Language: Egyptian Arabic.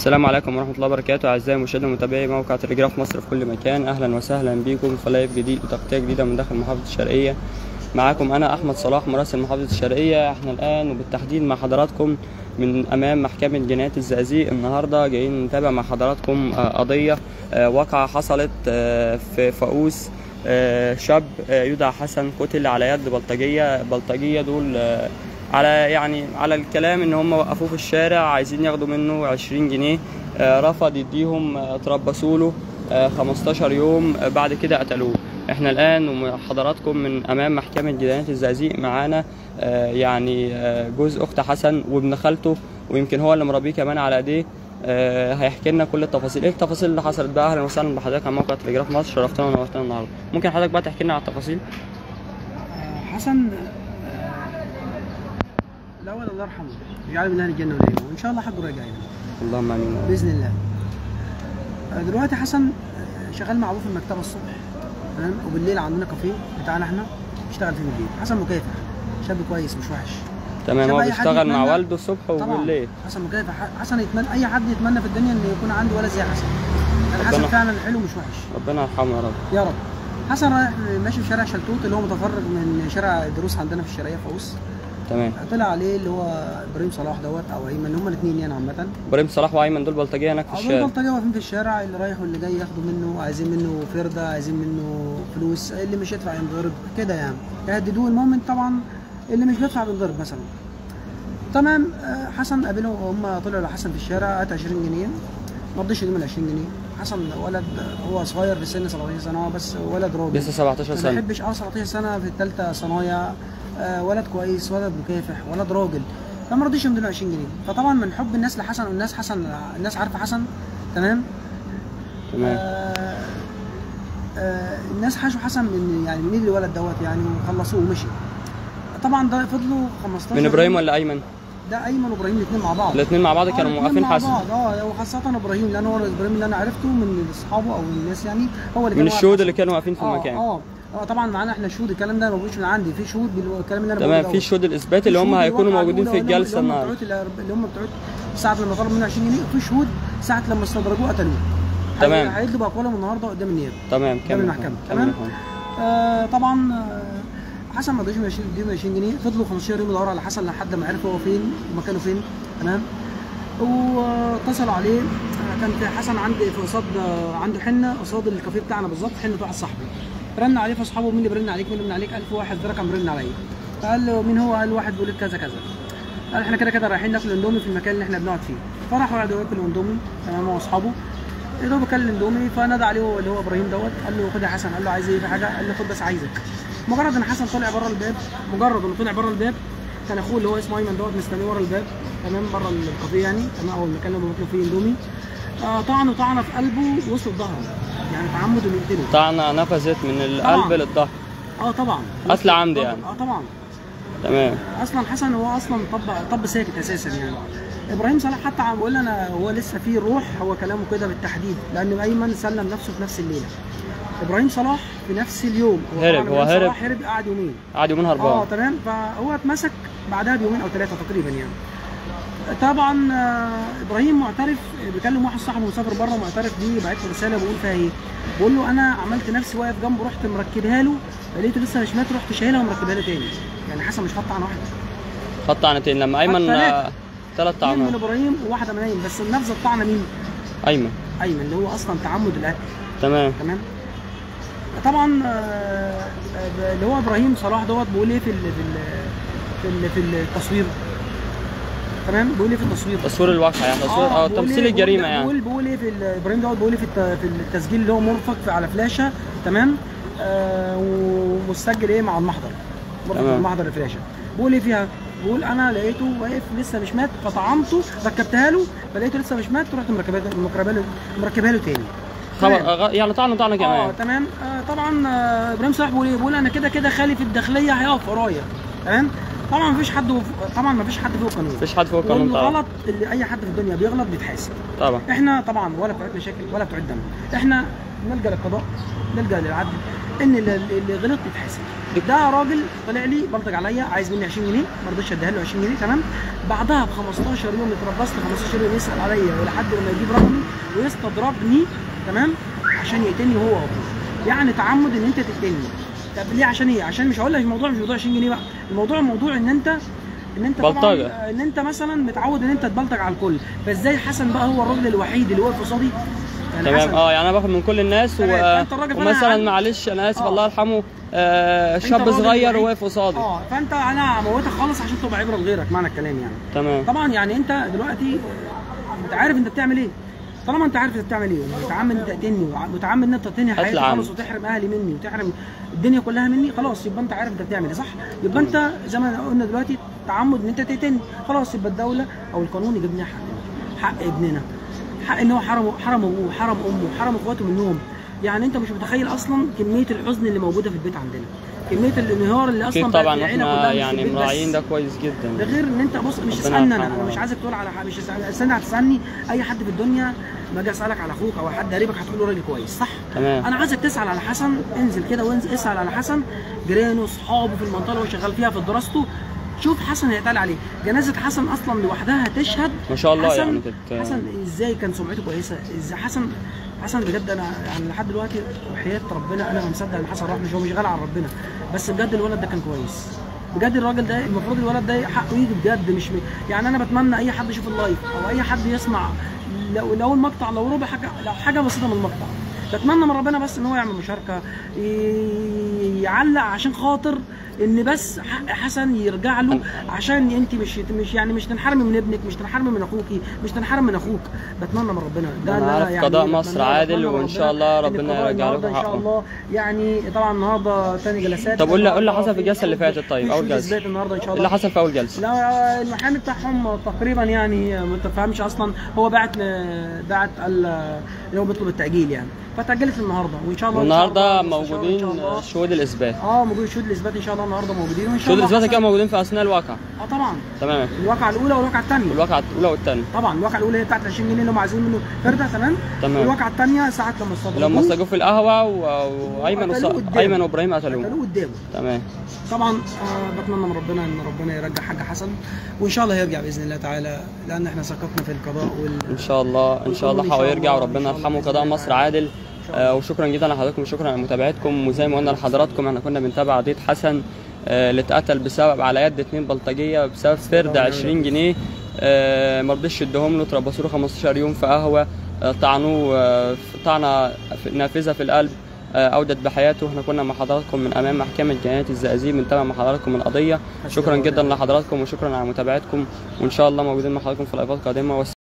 السلام عليكم ورحمة الله وبركاته أعزائي مشاهدي ومتابعي موقع تلجراف مصر في كل مكان أهلا وسهلا بكم في لايف جديد وتغطية جديدة من داخل محافظة الشرقية معاكم أنا أحمد صلاح مراسل محافظة الشرقية احنا الآن وبالتحديد مع حضراتكم من أمام محكمة جناية الزقازيق النهاردة جايين نتابع مع حضراتكم آه، قضية آه، واقعة حصلت آه، في فاقوس آه، شاب آه، يدعى حسن قتل على يد بلطجية بلطجية دول آه، على يعني على الكلام ان هم وقفوه في الشارع عايزين ياخدوا منه 20 جنيه آه، رفض يديهم آه، تربصوا له آه، 15 يوم آه، بعد كده قتلوه احنا الان وحضراتكم من امام محكمه جنايات الزقازيق معانا آه، يعني آه، جوز اخت حسن وابن خالته ويمكن هو اللي مربيه كمان على ايديه آه، هيحكي لنا كل التفاصيل ايه التفاصيل اللي حصلت بقى اهلا وسهلا بحضرتك على موقع تلجراف مصر شرفتنا ونورتنا النهارده ممكن حضرتك بقى تحكي لنا على التفاصيل حسن آه، الاول الله يرحمه يجعل من اهل الجنه ونعيمه وان شاء الله حقه راجع يعني اللهم امين يا رب. باذن الله آه، دلوقتي حسن آه، شغال مع ابوه في المكتبه الصبح تمام وبالليل عندنا كافيه بتاعنا احنا بيشتغل فيه بالليل حسن مكافح شاب كويس مش وحش تمام شبه هو أي حد بيشتغل مع يتمنى- والده الصبح طبعا وبالليل حسن مكافح حسن يتمنى اي حد يتمنى في الدنيا ان يكون عنده ولد زي حسن لان حسن ربنا- فعلا حلو مش وحش ربنا يرحمه يا رب يا رب حسن رايح ماشي في شارع شلتوت اللي هو متفرج من شارع دروس عندنا في الشرقيه فاوس تمام طلع عليه اللي هو ابراهيم صلاح دوت او ايمن هما الاثنين يعني عامه ابراهيم صلاح وايمن دول بلطجيه هناك في عقبال الشارع البلطجيه واقفين في الشارع اللي رايح واللي جاي ياخدوا منه عايزين منه فرده عايزين منه فلوس اللي مش يدفع ينضرب كده يعني يهددوه المهم طبعا اللي مش بيدفع بينضرب مثلا تمام آه، حسن قابلهم هم طلعوا لحسن في الشارع هات 20 جنيه ما رضيش يديهم ال 20 جنيه حسن ولد هو صغير في السن 17 سنه هو بس ولد راجل لسه 17 ما سنه بيحبش اه 17 سنه في الثالثه صنايع آه ولد كويس ولد مكافح ولد راجل فما رضيش يمديله 20 جنيه فطبعا من حب الناس لحسن والناس حسن الناس عارفه حسن تمام تمام آه آه الناس حاشوا حسن من يعني من ايد الولد دوت يعني وخلصوه ومشي طبعا ده فضلوا 15 من ابراهيم يوم. ولا ايمن ده ايمن وابراهيم الاثنين مع بعض الاثنين مع بعض آه، كانوا الاتنين موقفين مع حسن بعض اه وخاصة ابراهيم لان هو ابراهيم اللي انا عرفته من اصحابه او من الناس يعني هو اللي من كان واقف الشهود حسن. اللي كانوا واقفين في اه المكان اه اه طبعا معانا احنا شهود الكلام ده ما بقولش من عندي في شهود بالكلام اللي انا تمام بقوله في دوت. شهود الاثبات اللي هم شهود هيكونوا الواقعة موجودين في الأولى الجلسه اللي هم النهارده بتوع اللي هم بتوع ساعة لما طلبوا منه 20 جنيه وفي شهود ساعة لما استدرجوه قتلوه تمام. هي- هيطلب اقوالهم النهارده قدام النيابة تمام قدام كمل المحكمة كمل تمام يا فندم. آه طبعا آه حسن ما رضيش يديهم 20 جنيه فضلوا 15 يوم يدوروا على حسن لحد ما عرفوا هو فين ومكانه فين تمام واتصلوا عليه آه، كان في حسن عند في قصاد آه، عنده حنه قصاد الكافيه بتاعنا بالظبط حنه واحد صاحبي رن عليه فاصحابه مين اللي برن عليك مين اللي برن عليك 1000 واحد ده رقم برن عليا فقال له مين هو قال واحد بيقول لك كذا كذا قال احنا كده كده رايحين ناكل اندومي في المكان اللي احنا بنقعد فيه فراحوا قعدوا ياكلوا اندومي تمام هو واصحابه يا دوب كل اندومي فنادى عليه هو اللي هو ابراهيم دوت قال له خد يا حسن قال له عايز ايه في حاجه قال له خد بس عايزك مجرد ان حسن طلع بره الباب مجرد انه طلع بره الباب كان اخوه اللي هو اسمه ايمن دوت مستنيه ورا الباب تمام بره الكافيه يعني تمام او المكان اللي هم بياكلوا فيه اندومي آه طعنه طعنه في قلبه وسط ظهره يعني تعمد انه يقتله طعنه نفذت من القلب طبعاً. للظهر اه طبعا قتل عمدي يعني. اه طبعا تمام اصلا حسن هو اصلا طب طب ساكت اساسا يعني ابراهيم صلاح حتى عم بيقول انا هو لسه في روح هو كلامه كده بالتحديد لان ايمن سلم نفسه في نفس الليله ابراهيم صلاح في نفس اليوم هرب، طبعاً هو إبراهيم هرب. صلاح هرب قعد يومين قعد يومين اه هربان تمام فهو اتمسك بعدها بيومين او ثلاثه تقريبا يعني طبعا آه، ابراهيم معترف بيكلم واحد صاحبه مسافر بره معترف بيه بعت له رساله بيقول فيها ايه؟ بقول له انا عملت نفسي واقف جنبه رحت مركبها له لقيته لسه مش مات رحت شايلها ومركبها له تاني يعني حسن مش خط عن واحده خد طعنتين لما ايمن ثلاثة. ثلاث اثنين من طعنات ابراهيم وواحده من ايمن بس النفذه الطعنه مين؟ ايمن ايمن اللي هو اصلا تعمد القتل تمام تمام طبعا آه، آه، اللي هو ابراهيم صلاح دوت بيقول ايه في ال في ال في, ال في التصوير تمام بيقول ايه في التصوير تصوير الواقع يعني تصوير اه بيقول تمثيل إيه- الجريمه بيقول- يعني بيقول بيقول ايه في ال- ابراهيم دوت بيقول ايه في الت- في التسجيل اللي هو مرفق في- على فلاشه تمام آه ومسجل ايه مع المحضر مرفق تمام. المحضر الفلاشه بيقول ايه فيها بيقول انا لقيته واقف لسه مش مات فطعمته ركبتها له فلقيته لسه مش مات رحت مركبها مركبها له مركبها له تاني خبر تمام. آه، يعني طعنه طعنه اه كمان تمام آه طبعا آه ابراهيم صلاح بيقول ايه بيقول انا كده كده خالي في الداخليه هيقف ورايا تمام طبعا مفيش حد وف- طبعا مفيش حد فوق القانون مفيش حد فوق القانون طبعا والغلط اللي اي حد في الدنيا بيغلط بيتحاسب طبعا احنا طبعا ولا بتوع مشاكل ولا بتوع دم احنا نلجا للقضاء نلجا للعدل ان اللي اللي غلط يتحاسب ده راجل طلع لي بلطج عليا عايز مني 20 جنيه ما رضيتش اديها له 20 جنيه تمام بعدها ب 15 يوم اتربصت 15 يوم يسال عليا ولحد لما يجيب رقمي ويستضربني تمام عشان يقتلني هو وابوه يعني تعمد ان انت تقتلني طب ليه عشان ايه عشان مش هقول لك الموضوع مش موضوع 20 جنيه بقى الموضوع موضوع ان انت ان انت طبعا بلطجة. ان انت مثلا متعود ان انت تبلطج على الكل فازاي حسن بقى هو الراجل الوحيد اللي واقف قصادي يعني تمام حسن اه يعني انا باخد من كل الناس و... تمام، فأنت الراجل فأنا ومثلا عن- معلش انا اسف آه. الله يرحمه آه أنت شاب الراجل صغير الوحيد. واقف قصادي اه فانت انا هموتك خالص عشان تبقى عبره لغيرك معنى الكلام يعني تمام طبعا يعني انت دلوقتي انت عارف انت بتعمل ايه طالما انت عارف انت بتعمل ايه ومتعمد انت تقتلني ومتعمد ان انت تقتلني حياتي قتل خالص عمد. وتحرم اهلي مني وتحرم الدنيا كلها مني خلاص يبقى انت عارف انت بتعمل ايه صح يبقى انت زي ما قلنا دلوقتي تعمد ان انت تقتلني خلاص يبقى الدوله او القانون يجيب لنا حقنا حق ابننا حق ان هو حرم حرم ابوه حرم امه حرم اخواته منهم يعني انت مش متخيل اصلا كميه الحزن اللي موجوده في البيت عندنا كميه الانهيار اللي اصلا اكيد بقت طبعا العيلة احنا كلها مش في يعني البيت بس. مراعيين ده كويس ده جدا غير ان انت بص مش ربنا تسالني انا يرحمه. انا مش عايزك تقول على ح- مش تسأل- استنى هتسالني اي حد في الدنيا ما اجي اسالك على اخوك او حد قريبك هتقول له راجل كويس صح؟ تمام انا عايزك تسال على حسن انزل كده وانزل اسال على حسن جيرانه اصحابه في المنطقه اللي هو شغال فيها في دراسته شوف حسن هيتقال عليه جنازه حسن اصلا لوحدها تشهد ما شاء الله حسن يعني كانت حسن ازاي كان سمعته كويسه ازاي حسن حسن بجد انا يعني لحد دلوقتي وحياه ربنا انا ما مصدق ان حسن راح مش هو مش غالي على ربنا بس بجد الولد ده كان كويس بجد الراجل ده المفروض الولد ده حقه يجي بجد مش م... يعني انا بتمنى اي حد يشوف اللايف او اي حد يسمع لو لو المقطع لو ربع حاجه لو حاجه بسيطه من المقطع بتمنى من ربنا بس ان هو يعمل مشاركه ي- يعلق عشان خاطر ان بس حق حسن يرجع له عشان انت مش مش يعني مش تنحرمي من ابنك مش تنحرمي من اخوكي مش تنحرم من اخوك بتمنى من ربنا ده أنا اللي عارف قضاء بتمناه. مصر عادل بتمنى من وإن شاء الله إن ربنا القضاء يرجع النهاردة لكم ان شاء حقه. الله يعني طبعا النهارده تاني جلسات طب قول لي- قول لي النهاردة حصل في الجلسة اللي فاتت طيب، في أول شهود جلسة. إثبات النهارده ان شاء إيه الله اللي حصل في اول جلسه لا المحامي بتاعهم تقريبا يعني ما تفهمش اصلا هو بعت بعت ال- اللي هو بيطلب التاجيل يعني فتاجلت النهارده وان شاء الله والنهارده إن شاء الله مستشار إن شاء موجودين الله. شهود الاثبات اه موجود شهود الاثبات ان شاء الله النهارده موجودين وان شاء شهود الله الاثبات حسن- كانوا موجودين في اثناء الواقع اه طبعا تمام الواقعه الاولى والواقعه الثانيه الواقعة الاولى والثانيه طبعا الواقعه الاولى هي بتاعت 20 جنيه اللي هم عايزين منه فرده تمام تمام. الواقعه الثانيه ساعه لما استضربوه لما استجوا في القهوه و- وايمن قتلوه وص... قدامه. ايمن وابراهيم قتلوه قتلوه قدامه تمام طبعا آه بتمنى من ربنا ان ربنا يرجع حاج حسن وان شاء الله يرجع باذن الله تعالى لان احنا ثقتنا في القضاء وال ان شاء الله ان شاء الله إن شاء حقه يرجع الله، وربنا إن شاء الله يرحمه بإذن قضاء الله مصر تعالى. عادل شاء الله. آه، وشكرا جدا لحضراتكم وشكرا على متابعتكم وزي ما قلنا لحضراتكم احنا كنا بنتابع قضيه حسن آه، اللي اتقتل بسبب على يد اتنين بلطجيه بسبب فرد 20 جنيه آه، ما رضيش يديهم له تربصوا له 15 يوم في قهوه آه، طعنوه آه، طعنه في- نافذه في القلب آه، اودت بحياته احنا كنا مع حضراتكم من امام محكمه جنايات الزقازيق بنتابع مع حضراتكم القضيه شكرا جدا لحضراتكم وشكرا على متابعتكم وان شاء الله موجودين مع حضراتكم في لايفات قادمه